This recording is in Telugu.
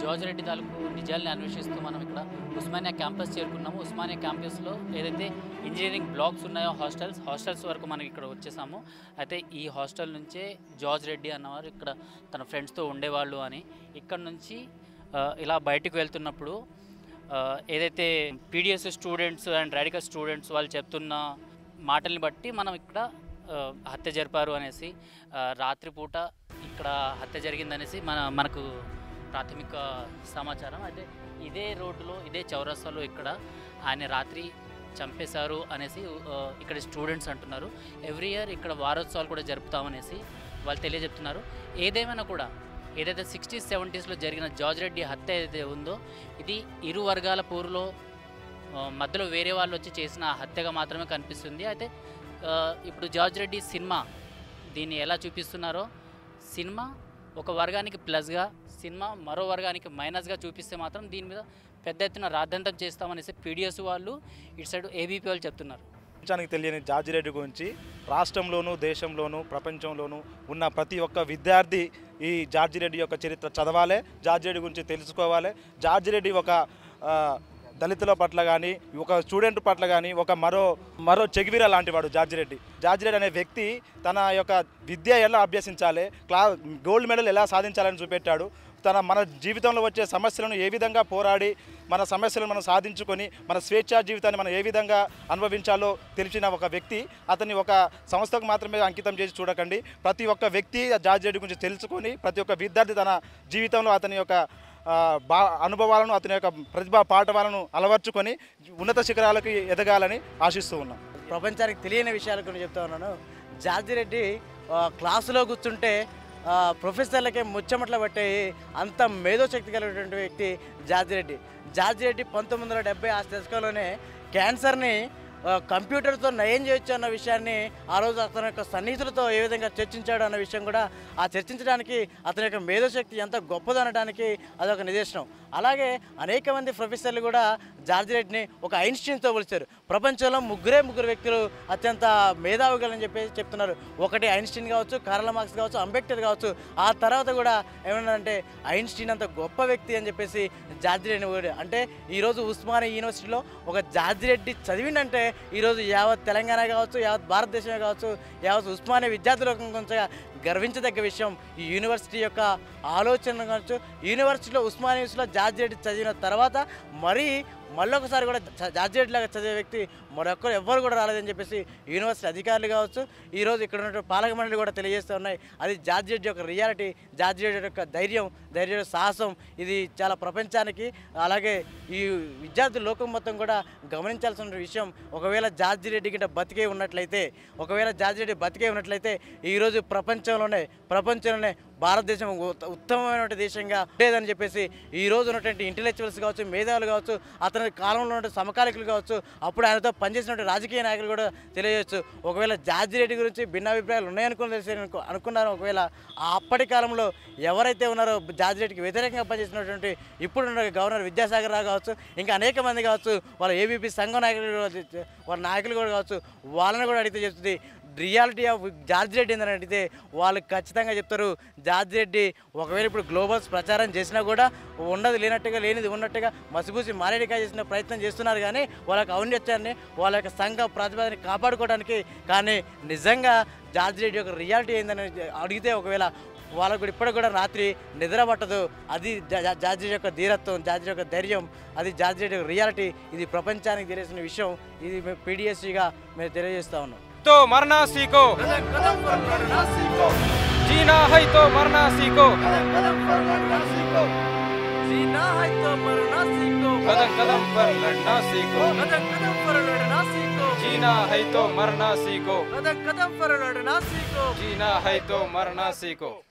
జార్జ్ రెడ్డి తాలూకు నిజాల్ని అన్వేషిస్తూ మనం ఇక్కడ ఉస్మానియా క్యాంపస్ చేరుకున్నాము ఉస్మానియా క్యాంపస్లో ఏదైతే ఇంజనీరింగ్ బ్లాక్స్ ఉన్నాయో హాస్టల్స్ హాస్టల్స్ వరకు మనం ఇక్కడ వచ్చేసాము అయితే ఈ హాస్టల్ నుంచే జార్జ్ రెడ్డి అన్నవారు ఇక్కడ తన ఫ్రెండ్స్తో ఉండేవాళ్ళు అని ఇక్కడ నుంచి ఆ, ఇలా బయటకు వెళ్తున్నప్పుడు ఆ, ఏదైతే PDS students and radical students వాళ్ళు చెప్తున్న మాటల్ని బట్టి మనం ఇక్కడ ఆ, హత్య జరిపారు అనేసి ఆ, రాత్రిపూట ఇక్కడ హత్య జరిగిందనేసి మన మనకు ప్రాథమిక సమాచారం అయితే ఇదే రోడ్డులో ఇదే చౌరస్తాలో ఇక్కడ ఆయన రాత్రి చంపేశారు అనేసి ఆ, ఇక్కడ స్టూడెంట్స్ అంటున్నారు ఎవ్రీ ఇయర్ ఇక్కడ వారోత్సవాలు కూడా జరుపుతామనేసి వాళ్ళు తెలియజెప్తున్నారు ఏదేమైనా కూడా ఏదైతే సిక్స్టీస్ సెవెంటీస్లో జరిగిన జార్జ్ రెడ్డి హత్య ఏదైతే ఉందో ఇది ఇరు వర్గాల పోరులో ఆ, మధ్యలో వేరే వాళ్ళు వచ్చి చేసిన హత్యగా మాత్రమే కనిపిస్తుంది అయితే ఆ, ఇప్పుడు జార్జ్ రెడ్డి సినిమా దీన్ని ఎలా చూపిస్తున్నారో సినిమా ఒక వర్గానికి ప్లస్గా సినిమా మరో వర్గానికి మైనస్గా చూపిస్తే మాత్రం దీని మీద పెద్ద ఎత్తున రాద్ధాంతం చేస్తామనేసి పీడిఎస్ వాళ్ళు ఇటు సైడ్ ఏబీపీ వాళ్ళు చెప్తున్నారు ప్రపంచానికి తెలియని జార్జి రెడ్డి గురించి రాష్ట్రంలోనూ దేశంలోనూ ప్రపంచంలోనూ ఉన్న ప్రతి ఒక్క విద్యార్థి ఈ జార్జి రెడ్డి యొక్క చరిత్ర చదవాలి జార్జి రెడ్డి గురించి తెలుసుకోవాలి జార్జి రెడ్డి ఒక ఆ, దళితుల పట్ల కానీ ఒక స్టూడెంట్ పట్ల కానీ ఒక మరో మరో చెగివిర లాంటి వాడు జార్జి రెడ్డి జార్జి రెడ్డి అనే వ్యక్తి తన యొక్క విద్య ఎలా అభ్యసించాలి క్లా గోల్డ్ మెడల్ ఎలా సాధించాలని చూపెట్టాడు తన మన జీవితంలో వచ్చే సమస్యలను ఏ విధంగా పోరాడి మన సమస్యలను మనం సాధించుకొని మన స్వేచ్ఛా జీవితాన్ని మనం ఏ విధంగా అనుభవించాలో తెలిసిన ఒక వ్యక్తి అతన్ని ఒక సంస్థకు మాత్రమే అంకితం చేసి చూడకండి ప్రతి ఒక్క వ్యక్తి జార్జ్ రెడ్డి గురించి తెలుసుకొని ప్రతి ఒక్క విద్యార్థి తన జీవితంలో అతని యొక్క ఆ, బా అనుభవాలను అతని యొక్క ప్రతిభా పాఠవాలను అలవర్చుకొని ఉన్నత శిఖరాలకు ఎదగాలని ఆశిస్తూ ఉన్నాం ప్రపంచానికి తెలియని విషయాలు కొన్ని చెప్తా ఉన్నాను జార్జి రెడ్డి ఆ, క్లాసులో కూర్చుంటే ఆ, ప్రొఫెసర్లకే ముచ్చమట్ల పట్టే అంత మేధోశక్తి కలిగినటువంటి వ్యక్తి జార్జి రెడ్డి జార్జి రెడ్డి పంతొమ్మిది వందల డెబ్బై ఆ దశకంలోనే క్యాన్సర్ని ఆ, కంప్యూటర్తో నయం చేయొచ్చు అన్న విషయాన్ని ఆ రోజు అతని యొక్క సన్నిహితులతో ఏ విధంగా చర్చించాడు అన్న విషయం కూడా ఆ చర్చించడానికి అతని యొక్క మేధోశక్తి ఎంత గొప్పదనడానికి అదొక నిదర్శనం అలాగే అనేక మంది ప్రొఫెసర్లు కూడా జార్జి రెడ్డిని ఒక ఐన్స్టీన్తో పోల్చారు ప్రపంచంలో ముగ్గురే ముగ్గురు వ్యక్తులు అత్యంత మేధావిగలని చెప్పేసి చెప్తున్నారు ఒకటి ఐన్స్టీన్ కావచ్చు కార్ల మార్క్స్ కావచ్చు అంబేద్కర్ కావచ్చు ఆ తర్వాత కూడా ఏమన్నారంటే ఐన్స్టీన్ అంత గొప్ప వ్యక్తి అని చెప్పేసి జార్జి రెడ్డి కూడా అంటే ఈరోజు ఉస్మానియా యూనివర్సిటీలో ఒక జార్జి రెడ్డి చదివిందంటే ఈరోజు యావత్ తెలంగాణ కావచ్చు యావత్ భారతదేశమే కావచ్చు యావత్ ఉస్మానియా విద్యార్థులకు కొంచెం గర్వించదగ్గ విషయం ఈ యూనివర్సిటీ యొక్క ఆలోచన కావచ్చు యూనివర్సిటీలో ఉస్మానియా యూనివర్సిటీలో జార్జి రెడ్డి చదివిన తర్వాత మరీ మళ్ళొకసారి కూడా జా- జార్జి రెడ్డి లాగా చదివే వ్యక్తి మరొక్కరు ఎవ్వరు కూడా రాలేదని చెప్పేసి యూనివర్సిటీ అధికారులు కావచ్చు ఈరోజు ఇక్కడ ఉన్నటువంటి పాలక మండలి కూడా తెలియజేస్తూ ఉన్నాయి అది జార్జి రెడ్డి యొక్క రియాలిటీ జార్జి రెడ్డి యొక్క ధైర్యం ధైర్య సాహసం ఇది చాలా ప్రపంచానికి అలాగే ఈ విద్యార్థి లోకం మొత్తం కూడా గమనించాల్సిన విషయం ఒకవేళ జార్జి రెడ్డి గిట్ట బతికే ఉన్నట్లయితే ఒకవేళ జార్జి రెడ్డి బతికే ఉన్నట్లయితే ఈరోజు ప్రపంచంలోనే ప్రపంచంలోనే భారతదేశం ఉత్త- ఉత్తమమైనటువంటి దేశంగా ఉండేదని చెప్పేసి ఈ రోజు ఉన్నటువంటి ఇంటలెక్చువల్స్ కావచ్చు మేధావులు కావచ్చు అతని కాలంలో ఉన్న సమకాలికులు కావచ్చు అప్పుడు ఆయనతో పనిచేసినటువంటి రాజకీయ నాయకులు కూడా తెలియజేయచ్చు ఒకవేళ జార్జి రెడ్డి గురించి భిన్నాభిప్రాయాలు ఉన్నాయనుకుని తెలిసి అనుకో- అనుకున్నారు ఒకవేళ ఆ అప్పటి కాలంలో ఎవరైతే ఉన్నారో జార్జి రెడ్డికి వ్యతిరేకంగా పనిచేసినటువంటి ఇప్పుడున్న గవర్నర్ విద్యాసాగర్ రావు కావచ్చు ఇంకా అనేక మంది కావచ్చు వాళ్ళ ఏబీపీ సంఘం నాయకులు కూడా తె- వాళ్ళ నాయకులు కూడా కావచ్చు వాళ్ళని కూడా అడిగితే చెప్తుంది రియాలిటీ ఆఫ్ జార్జ్ రెడ్డి ఏందని అడిగితే వాళ్ళు ఖచ్చితంగా చెప్తారు జార్జ్ రెడ్డి ఒకవేళ ఇప్పుడు గ్లోబల్స్ ప్రచారం చేసినా కూడా ఉన్నది లేనట్టుగా లేనిది ఉన్నట్టుగా మసిపూసి మారేడిగా చేసిన ప్రయత్నం చేస్తున్నారు కానీ వాళ్ళ యొక్క ఔన్నత్యాన్ని వాళ్ళ యొక్క సంఘ ప్రతిపాదన కాపాడుకోవడానికి కానీ నిజంగా జార్జ్ రెడ్డి యొక్క రియాలిటీ ఏందని అడిగితే ఒకవేళ వాళ్ళకు కూడా ఇప్పటికి కూడా రాత్రి నిద్ర పట్టదు అది జా- జా- జార్జి రెడ్డి యొక్క ధీరత్వం జార్జి రెడ్డి యొక్క ధైర్యం అది జార్జి రెడ్డి యొక్క రియాలిటీ ఇది ప్రపంచానికి తెలిసిన విషయం ఇది మేము పీడిఎస్సీగా మేము తెలియజేస్తా ఉన్నాం तो मरना सीखो जीना है तो मरना सीखो जीना है तो मरना सीखो कदम कदम पर लड़ना सीखो कदम कदम पर लड़ना सीखो जीना है तो मरना सीखो कदम कदम पर लड़ना सीखो जीना है तो मरना सीखो